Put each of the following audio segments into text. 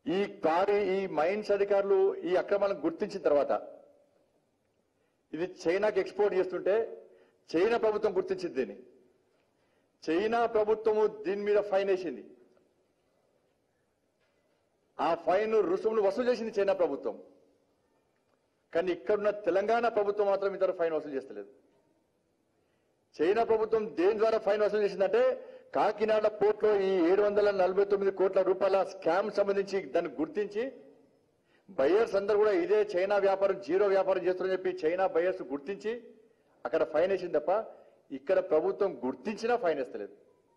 ఈ కారు ఈ మైన్స్ అధికారులు ఈ అక్రమాలను గుర్తించిన తర్వాత ఇది చైనాకి ఎక్స్పోర్ట్ చేస్తుంటే చైనా ప్రభుత్వం గుర్తించింది దీన్ని చైనా ప్రభుత్వము దీని మీద ఫైన్ వేసింది ఆ ఫైన్ రుసుములు వసూలు చేసింది చైనా ప్రభుత్వం కానీ ఇక్కడున్న తెలంగాణ ప్రభుత్వం మాత్రం ఇతర ఫైన్ వసూలు చేస్తలేదు చైనా ప్రభుత్వం దేని ద్వారా ఫైన్ వసూలు చేసిందంటే కాకినాడ పోర్ట్లో ఈ ఏడు వందల నలభై తొమ్మిది కోట్ల రూపాయల స్కామ్ సంబంధించి దాన్ని గుర్తించి బయర్స్ అందరూ కూడా ఇదే చైనా వ్యాపారం జీరో వ్యాపారం చేస్తున్నారని చెప్పి చైనా బయర్స్ గుర్తించి అక్కడ ఫైన్ వేసింది తప్ప ఇక్కడ ప్రభుత్వం గుర్తించినా ఫైన్ వేస్తలేదు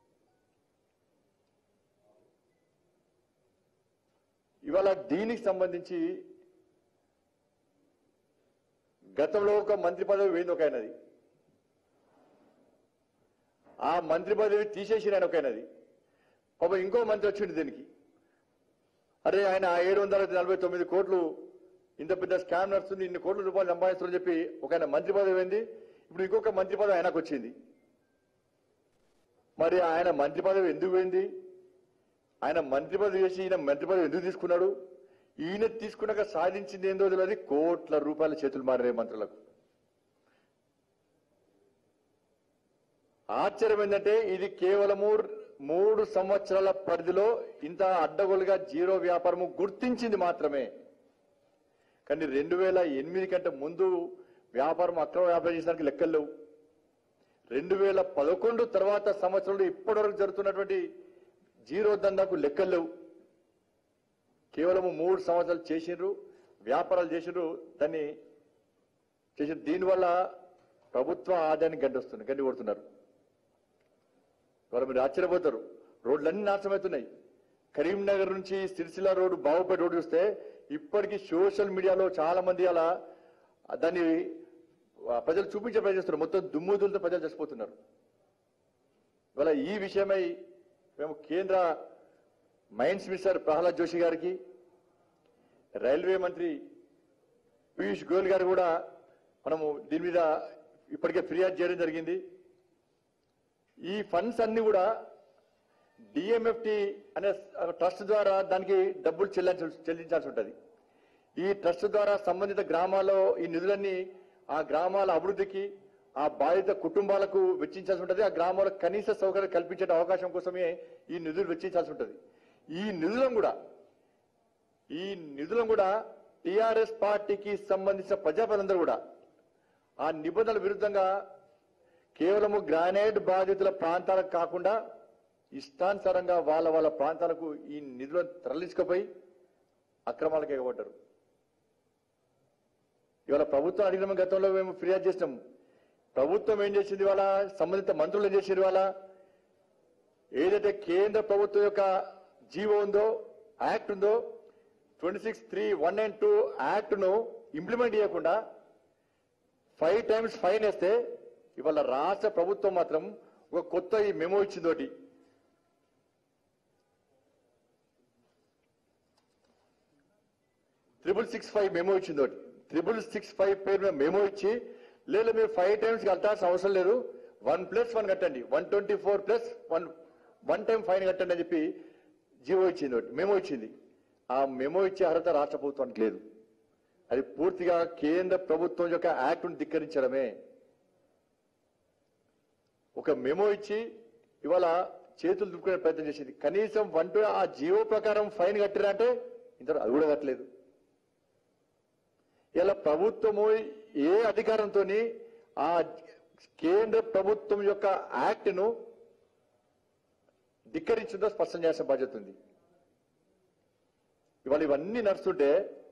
ఇవాళ దీనికి సంబంధించి గతంలో ఒక మంత్రి పదవి పోయింది ఒక ఆయనది ఆ మంత్రి పదవి తీసేసిన ఆయన ఒక ఆయనది పాపం ఇంకో మంత్రి వచ్చింది దీనికి అరే ఆయన ఏడు వందల నలభై తొమ్మిది కోట్లు ఇంత పెద్ద స్కామ్ నడుస్తుంది ఇన్ని కోట్ల రూపాయలు సంపాదిస్తున్నారని చెప్పి ఒక ఆయన మంత్రి పదవి అయింది ఇప్పుడు ఇంకొక మంత్రి పదవి ఆయనకు వచ్చింది మరి ఆయన మంత్రి పదవి ఎందుకు పోయింది ఆయన మంత్రి పదవి చేసి ఈయన మంత్రి పదవి ఎందుకు తీసుకున్నాడు ఈయన తీసుకున్నాక సాధించింది ఏందో తెలియదు కోట్ల రూపాయల చేతులు మారినాయి మంత్రులకు ఆశ్చర్యం ఏంటంటే ఇది కేవలము మూడు సంవత్సరాల పరిధిలో ఇంత అడ్డగోలుగా జీరో వ్యాపారము గుర్తించింది మాత్రమే కానీ రెండు వేల ఎనిమిది కంటే ముందు వ్యాపారం అక్రమ వ్యాపారం చేసడానికి లెక్కలు లేవు రెండు వేల పదకొండు తర్వాత సంవత్సరంలో ఇప్పటివరకు జరుగుతున్నటువంటి జీరో దందాకు లెక్కలు లేవు కేవలం మూడు సంవత్సరాలు చేసిండ్రు వ్యాపారాలు చేసిండ్రు దాన్ని చేసిన దీనివల్ల ప్రభుత్వ ఆదాయాన్ని గడ్డొస్తుంది గడ్డి కొడుతున్నారు వాళ్ళు మీరు ఆశ్చర్యపోతారు రోడ్లన్నీ నాశనమవుతున్నాయి కరీంనగర్ నుంచి సిరిసిల్ల రోడ్డు బావుపేట రోడ్డు చూస్తే ఇప్పటికీ సోషల్ మీడియాలో చాలా మంది అలా దాన్ని ఆ, ప్రజలు చూపించే ప్రయత్నిస్తున్నారు మొత్తం దుమ్ముదులతో ప్రజలు చచ్చిపోతున్నారు ఇవాళ ఈ విషయమై మేము కేంద్ర మైన్స్ మినిస్టర్ ప్రహ్లాద్ జోషి గారికి రైల్వే మంత్రి పీయూష్ గోయల్ గారు కూడా మనము దీని మీద ఇప్పటికే ఫిర్యాదు చేయడం జరిగింది ఈ ఫండ్స్ అన్ని కూడా డిఎంఎఫ్టి అనే ట్రస్ట్ ద్వారా దానికి డబ్బులు చెల్లించాల్సి చెల్లించాల్సి ఉంటుంది ఈ ట్రస్ట్ ద్వారా సంబంధిత గ్రామాల్లో ఈ నిధులన్నీ ఆ గ్రామాల అభివృద్ధికి ఆ బాధిత కుటుంబాలకు వెచ్చించాల్సి ఉంటుంది ఆ గ్రామాలకు కనీస సౌకర్యం కల్పించే అవకాశం కోసమే ఈ నిధులు వెచ్చించాల్సి ఉంటుంది ఈ నిధులను కూడా ఈ నిధులను కూడా టిఆర్ఎస్ పార్టీకి సంబంధించిన ప్రజాప్రతినిధులు కూడా ఆ నిబంధనల విరుద్ధంగా కేవలము గ్రానైట్ బాధితుల ప్రాంతాలకు కాకుండా ఇష్టానుసారంగా వాళ్ళ వాళ్ళ ప్రాంతాలకు ఈ నిధులను తరలించుకుపోయి అక్రమాలకు ఎగబడ్డారు ఇవాళ ప్రభుత్వం అడిగిన గతంలో మేము ఫిర్యాదు చేసినాం ప్రభుత్వం ఏం చేసింది ఇవాళ సంబంధిత మంత్రులు ఏం చేసింది ఇవాళ ఏదైతే కేంద్ర ప్రభుత్వం యొక్క జీవో ఉందో యాక్ట్ ఉందో twenty six three one nine two act ను ఇంప్లిమెంట్ చేయకుండా ఫైవ్ టైమ్స్ ఫైన్ వేస్తే ఇవాళ రాష్ట్ర ప్రభుత్వం మాత్రం ఒక కొత్త ఈ మెమో ఇచ్చిందోటి త్రిబుల్ సిక్స్ ఫైవ్ మెమో ఇచ్చిందోటి త్రిబుల్ సిక్స్ ఫైవ్ పేరు మీద మెమో ఇచ్చి లేదు మీరు ఫైవ్ టైమ్స్ కట్టాల్సిన అవసరం లేదు వన్ ప్లస్ వన్ కట్టండి one twenty four plus one one time fine కట్టండి అని చెప్పి జీవో ఇచ్చింది ఒకటి మెమో ఇచ్చింది ఆ మెమో ఇచ్చే అర్హత రాష్ట్ర ప్రభుత్వానికి లేదు అది పూర్తిగా కేంద్ర ప్రభుత్వం యొక్క యాక్ట్ను ధిక్కరించడమే ఒక మెమో ఇచ్చి ఇవాళ చేతులు దుక్కునే ప్రయత్నం చేసింది కనీసం వన్ టు ఆ జీవో ప్రకారం ఫైన్ కట్టిరా అంటే ఇంత అది కూడా కట్టలేదు ఇలా ప్రభుత్వము ఏ అధికారంతో ఆ కేంద్ర ప్రభుత్వం యొక్క యాక్ట్ ను ధిక్కరించిందో స్పష్టం చేయాల్సిన బాధ్యత ఉంది ఇవాళ ఇవన్నీ నడుస్తుంటే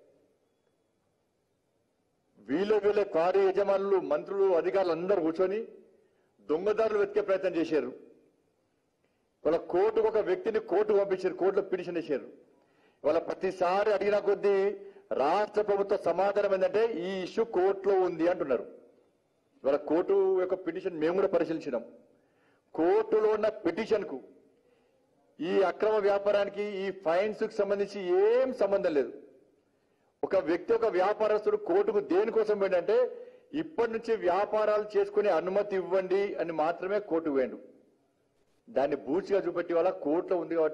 వీళ్ళ వీళ్ళ కారు యజమానులు మంత్రులు అధికారులు అందరూ కూర్చొని దొంగదారులు వెతికే ప్రయత్నం చేశారు వాళ్ళ కోర్టుకు ఒక వ్యక్తిని కోర్టు పంపించారు కోర్టులో పిటిషన్ వేశారు ఇవాళ ప్రతిసారి అడిగిన కొద్దీ రాష్ట్ర ప్రభుత్వ సమాధానం ఏంటంటే ఈ ఇష్యూ కోర్టులో ఉంది అంటున్నారు ఇవాళ కోర్టు యొక్క పిటిషన్ మేము కూడా పరిశీలించినాం కోర్టులో ఉన్న పిటిషన్ కు ఈ అక్రమ వ్యాపారానికి ఈ ఫైన్స్ కు సంబంధించి ఏం సంబంధం లేదు ఒక వ్యక్తి ఒక వ్యాపారస్తుడు కోర్టుకు దేనికోసం పోయిందంటే ఇప్పటి నుంచి వ్యాపారాలు చేసుకునే అనుమతి ఇవ్వండి అని మాత్రమే కోర్టు వేయండు దాన్ని బూచిగా చూపెట్టి వాళ్ళ కోర్టులో ఉంది కాబట్టి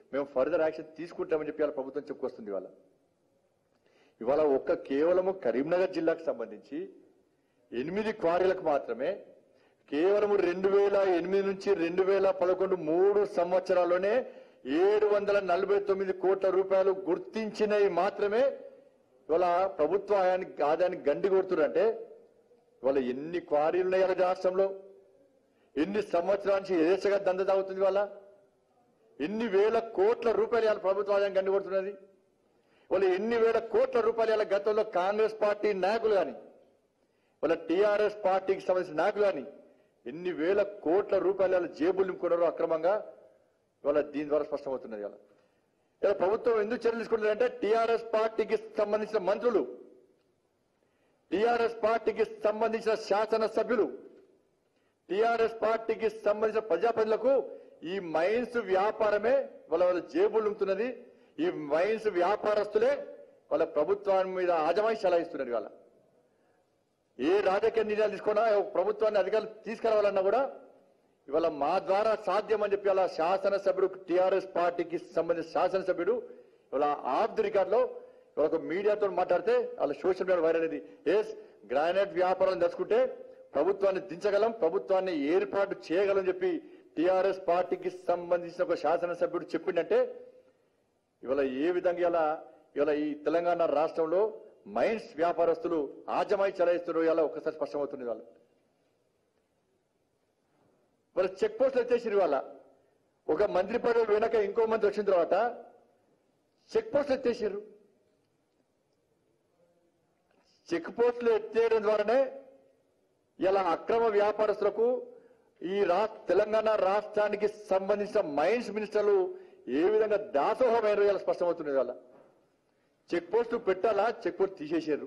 మేము ఫర్దర్ యాక్షన్ తీసుకుంటామని చెప్పి వాళ్ళ ప్రభుత్వం చెప్పుకొస్తుంది ఇవాళ ఇవాళ ఒక్క కేవలము కరీంనగర్ జిల్లాకు సంబంధించి ఎనిమిది క్వారీలకు మాత్రమే కేవలం రెండు వేల ఎనిమిది నుంచి రెండు వేల పదకొండు మూడు సంవత్సరాల్లోనే ఏడు వందల నలభై తొమ్మిది కోట్ల రూపాయలు గుర్తించినవి మాత్రమే ఇవాళ ప్రభుత్వ ఆయానికి ఆదాయానికి గండి కొడుతున్నారంటే ఇవాళ ఎన్ని క్వారీలు ఉన్నాయి ఇవాళ రాష్ట్రంలో ఎన్ని సంవత్సరాల నుంచి యథేచ్ఛగా దంద తాగుతుంది వాళ్ళ ఎన్ని వేల కోట్ల రూపాయలు ఇవాళ ప్రభుత్వ ఆదాయం గండి కొడుతున్నది వాళ్ళ ఎన్ని వేల కోట్ల రూపాయలు ఇవాళ గతంలో కాంగ్రెస్ పార్టీ నాయకులు కానీ వాళ్ళ టీఆర్ఎస్ పార్టీకి సంబంధించిన నాయకులు కానీ ఎన్ని వేల కోట్ల రూపాయలు ఇవాళ జేబులు నింపుకున్నారో అక్రమంగా ఇవాళ దీని ద్వారా స్పష్టమవుతున్నది ఇవాళ ఇలా ప్రభుత్వం ఎందుకు చర్యలు తీసుకుంటుందంటే టీఆర్ఎస్ పార్టీకి సంబంధించిన మంత్రులు టీఆర్ఎస్ పార్టీకి సంబంధించిన శాసన సభ్యులు టీఆర్ఎస్ పార్టీకి సంబంధించిన ప్రజాప్రతినిధులకు ఈ మైన్స్ వ్యాపారమే వాళ్ళ వాళ్ళ జేబులు ఉంటున్నది ఈ మైన్స్ వ్యాపారస్తులే వాళ్ళ ప్రభుత్వాన్ని మీద ఆజమాయి చలాయిస్తున్నారు ఇవాళ ఏ రాజకీయ నిర్ణయాలు తీసుకున్నా ఒక ప్రభుత్వాన్ని అధికారులు తీసుకురావాలన్నా కూడా ఇవాళ మా ద్వారా సాధ్యం అని చెప్పి అలా శాసనసభ్యుడు టిఆర్ఎస్ పార్టీకి సంబంధించిన శాసనసభ్యుడు ఇవాళ ఆఫ్ ది రికార్డ్ లో ఇవాళ ఒక మీడియాతో మాట్లాడితే వాళ్ళ సోషల్ మీడియా వైరల్ అనేది ఎస్ గ్రానైట్ వ్యాపారం తెచ్చుకుంటే ప్రభుత్వాన్ని దించగలం ప్రభుత్వాన్ని ఏర్పాటు చేయగలం చెప్పి టిఆర్ఎస్ పార్టీకి సంబంధించిన ఒక శాసనసభ్యుడు చెప్పిండంటే ఇవాళ ఏ విధంగా ఇలా ఇవాళ ఈ తెలంగాణ రాష్ట్రంలో మైన్స్ వ్యాపారస్తులు ఆజమాయి చలాయిస్తున్నారు ఇలా ఒక్కసారి స్పష్టమవుతుంది వాళ్ళు వాళ్ళ చెక్ పోస్టులు వచ్చేసి వాళ్ళ ఒక మంత్రి పదవి వెనక ఇంకో మంత్రి వచ్చిన తర్వాత చెక్ పోస్టులు ఎత్తేసారు చెక్ పోస్టులు ఎత్తేయడం ద్వారానే ఇలా అక్రమ వ్యాపారస్తులకు ఈ రా తెలంగాణ రాష్ట్రానికి సంబంధించిన మైన్స్ మినిస్టర్లు ఏ విధంగా దాసోహమైన ఇలా స్పష్టమవుతుంది వాళ్ళ చెక్ పోస్ట్ పెట్టాలా చెక్ పోస్ట్ తీసేసారు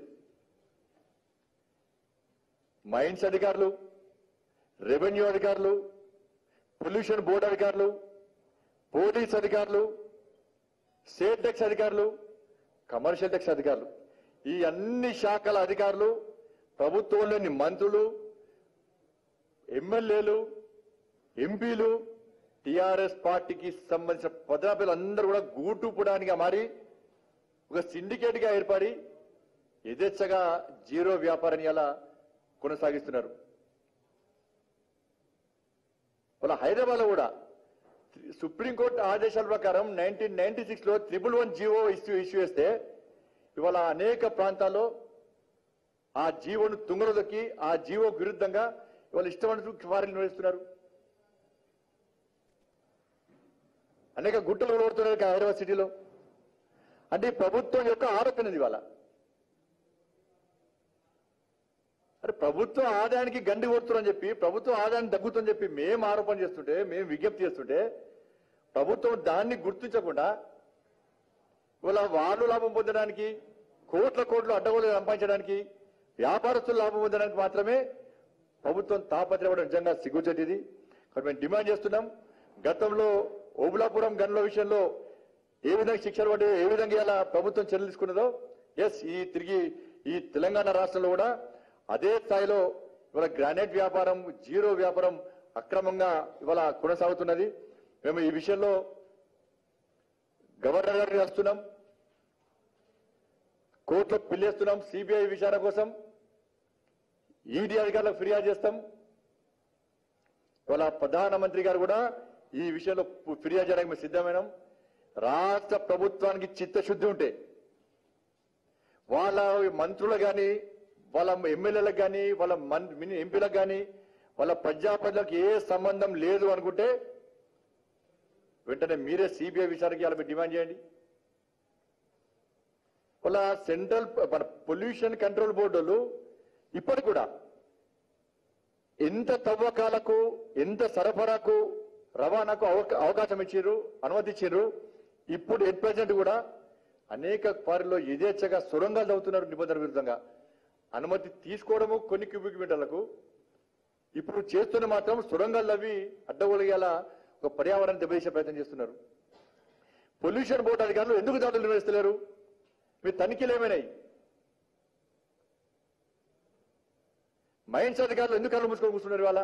మైన్స్ అధికారులు రెవెన్యూ అధికారులు పొల్యూషన్ బోర్డు అధికారులు పోలీస్ అధికారులు స్టేట్ ట్యాక్స్ అధికారులు కమర్షియల్ ట్యాక్స్ అధికారులు ఈ అన్ని శాఖల అధికారులు ప్రభుత్వంలోని మంత్రులు ఎమ్మెల్యేలు ఎంపీలు టిఆర్ఎస్ పార్టీకి సంబంధించిన పదార్థాలు అందరూ కూడా గూటుపుడానికి మారి ఒక సిండికేట్ గా ఏర్పడి యథేచ్ఛగా జీరో వ్యాపారాన్ని అలా కొనసాగిస్తున్నారు వాళ్ళ హైదరాబాద్ లో కూడా సుప్రీంకోర్టు ఆదేశాల ప్రకారం నైన్టీన్ నైన్టీ సిక్స్ లో triple one G O issue issue చేస్తే ఇవాళ అనేక ప్రాంతాల్లో ఆ జీవోను తుంగరదొక్కి ఆ జీవో విరుద్ధంగా ఇవాళ ఇష్టమైన క్వారీలు నిర్వహిస్తున్నారు అనేక గుట్టలు కొడుతున్నారు ఇక హైదరాబాద్ సిటీలో అంటే ఈ ప్రభుత్వం యొక్క ఆరోపణ ఇది ఇవాళ అరే ప్రభుత్వ ఆదాయానికి గండి కొడుతున్నారని చెప్పి ప్రభుత్వ ఆదాయాన్ని తగ్గుతుందని చెప్పి మేము ఆరోపణ చేస్తుంటే మేము విజ్ఞప్తి చేస్తుంటే ప్రభుత్వం దాన్ని గుర్తించకుండా ఇవాళ వాళ్ళు లాభం పొందడానికి కోట్ల కోట్లు అడ్డగోలు సంపాదించడానికి వ్యాపారస్తులు లాభం పొందడానికి మాత్రమే ప్రభుత్వం తాపత్రపడడం నిజంగా సిగ్గుచెట్టిది కాబట్టి మేము డిమాండ్ చేస్తున్నాం గతంలో ఓబులాపురం గన్ల విషయంలో ఏ విధంగా శిక్షలు పడి ఏ విధంగా ఇలా ప్రభుత్వం చర్యలు తీసుకున్నదో ఎస్ ఈ తిరిగి ఈ తెలంగాణ రాష్ట్రంలో కూడా అదే స్థాయిలో ఇవాళ గ్రానైట్ వ్యాపారం జీరో వ్యాపారం అక్రమంగా ఇవాళ కొనసాగుతున్నది మేము ఈ విషయంలో గవర్నర్ గారిని కలుస్తున్నాం కోర్టులో పిల్లేస్తున్నాం సిబిఐ విచారణ కోసం ఈడీ అధికారులకు ఫిర్యాదు చేస్తాం ఇవాళ ప్రధానమంత్రి గారు కూడా ఈ విషయంలో ఫిర్యాదు చేయడానికి మేము సిద్ధమైనాం రాష్ట్ర ప్రభుత్వానికి చిత్తశుద్ధి ఉంటే వాళ్ళ మంత్రులు కానీ వాళ్ళ ఎమ్మెల్యేలకు కానీ వాళ్ళ మన్- మిని ఎంపీలకు కానీ వాళ్ళ ప్రజాప్రతినిధులకు ఏ సంబంధం లేదు అనుకుంటే వెంటనే మీరే సిబిఐ విచారణకి వాళ్ళ డిమాండ్ చేయండి వాళ్ళ సెంట్రల్ మన పొల్యూషన్ కంట్రోల్ బోర్డులు ఇప్పటికి కూడా ఎంత తవ్వకాలకు ఎంత సరఫరాకు రవాణాకు అవక- అవకాశం ఇచ్చారు అనుమతి ఇచ్చారు ఇప్పుడు ఎట్ ప్రజెంట్ కూడా అనేక వారిలో యథేచ్ఛగా సొరంగాలు తవ్వుతున్నారు నిబంధన విరుద్ధంగా అనుమతి తీసుకోవడము కొన్ని క్యూబిక్ మీటర్లకు ఇప్పుడు చేస్తున్న మాత్రం సొరంగాలు తవ్వి అడ్డగొలిగేలా ఒక పర్యావరణం దెబ్బతీసే ప్రయత్నం చేస్తున్నారు పొల్యూషన్ బోర్డు అధికారులు ఎందుకు దాడులు నిర్వహిస్తలేరు మీ తనిఖీలు ఏమైనాయి మైన్స్ అధికారులు ఎందుకు కళ్ళు మూసుకొని కూర్చున్నారు ఇవాళ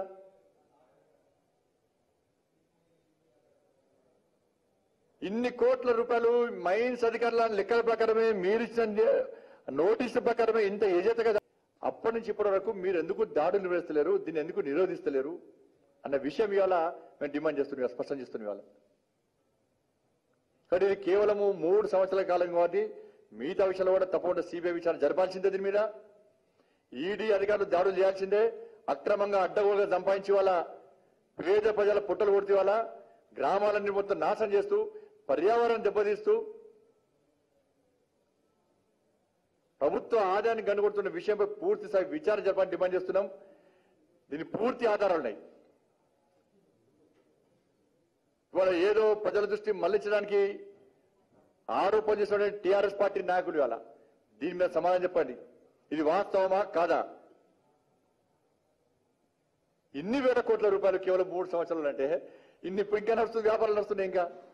ఇన్ని కోట్ల రూపాయలు మైన్స్ అధికారుల లెక్కల ప్రకారమే మీరు ఇచ్చిన నోటీసుల ప్రకారమే ఇంత ఏజెతగా అప్పటి నుంచి ఇప్పటి వరకు మీరు ఎందుకు దాడులు నిర్వహిస్తలేరు దీన్ని ఎందుకు నిరోధిస్తలేరు అన్న విషయం ఇవాళ మేము డిమాండ్ చేస్తున్నాం ఇవాళ, స్పష్టం చేస్తున్నాం ఇవాళ కానీ ఇది కేవలము మూడు సంవత్సరాల కాలం కాబట్టి మిగతా విషయాలు కూడా తప్పకుండా సిబిఐ విచారణ జరపాల్సిందే దీని మీద ఈడీ అధికారులు దాడులు చేయాల్సిందే అక్రమంగా అడ్డగోలుగా సంపాదించి వాళ్ళ పేద ప్రజల పుట్టలు కొడితే వాళ్ళ గ్రామాలన్నీ మొత్తం నాశనం చేస్తూ పర్యావరణం దెబ్బతీస్తూ ప్రభుత్వ ఆదాయాన్ని గనుగొడుతున్న విషయంపై పూర్తి స్థాయి విచారణ జరపాలని డిమాండ్ చేస్తున్నాం దీని పూర్తి ఆధారాలు ఉన్నాయి ఇవాళ ఏదో ప్రజల దృష్టి మళ్లించడానికి ఆరోపణ చేసిన టీఆర్ఎస్ పార్టీ నాయకులు ఇవాళ దీని మీద సమాధానం చెప్పండి ఇది వాస్తవమా కాదా ఇన్ని వేల కోట్ల రూపాయలు కేవలం మూడు సంవత్సరాలు అంటే ఇన్ని ఇప్పుడు ఇంకా నడుస్తుంది వ్యాపారాలు నడుస్తున్నాయి ఇంకా